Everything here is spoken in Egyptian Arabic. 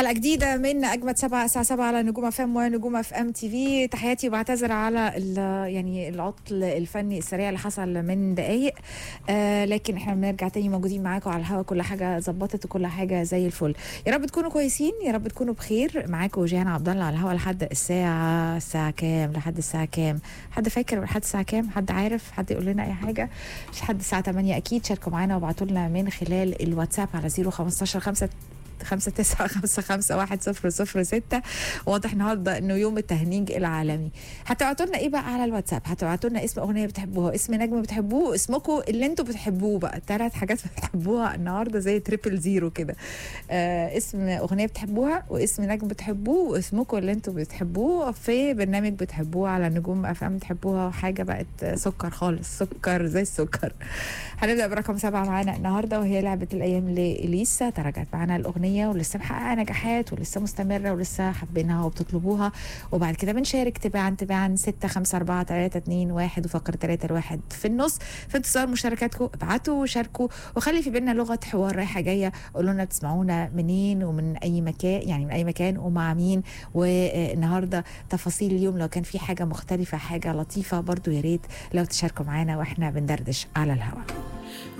حلقة جديدة من أجمد سبعة الساعة سبعة على نجوم اف ام ونجوم اف ام تي في تحياتي وبعتذر على ال- يعني العطل الفني السريع اللي حصل من دقايق آه لكن احنا بنرجع تاني موجودين معاكم على الهوا كل حاجة ظبطت وكل حاجة زي الفل يا رب تكونوا كويسين يا رب تكونوا بخير معاكم جيهان عبد الله على الهوا لحد الساعة الساعة كام لحد الساعة كام حد فاكر لحد الساعة كام حد عارف حد يقول لنا أي حاجة مش لحد الساعة 8 أكيد شاركوا معانا وابعتوا لنا من خلال الواتساب على 015 5 خمسة تسعة خمسة خمسة واحد صفر صفر ستة واضح النهاردة انه يوم التهنيج العالمي هتبعتوا لنا ايه بقى على الواتساب هتبعتوا لنا اسم اغنية بتحبوها اسم نجم بتحبوه اسمكم اللي انتوا بتحبوه بقى ثلاث حاجات بتحبوها النهاردة زي تريبل زيرو كده آه اسم اغنية بتحبوها واسم نجم بتحبوه واسمكم اللي انتوا بتحبوه في برنامج بتحبوه على نجوم اف ام بتحبوها حاجة بقت سكر خالص سكر زي السكر هنبدا برقم سبعه معانا النهارده وهي لعبه الايام لاليسا تراجعت معانا الاغنيه ولسه محققه نجاحات ولسه مستمره ولسه حابينها وبتطلبوها وبعد كده بنشارك تباعا تباعا 6 5 4 3 2 1 وفقره 3 الواحد في النص في انتظار مشاركاتكم ابعتوا وشاركوا وخلي في بينا لغه حوار رايحه جايه قولوا لنا بتسمعونا منين ومن اي مكان يعني من اي مكان ومع مين والنهارده تفاصيل اليوم لو كان في حاجه مختلفه حاجه لطيفه برضو يا ريت لو تشاركوا معانا واحنا بندردش على الهواء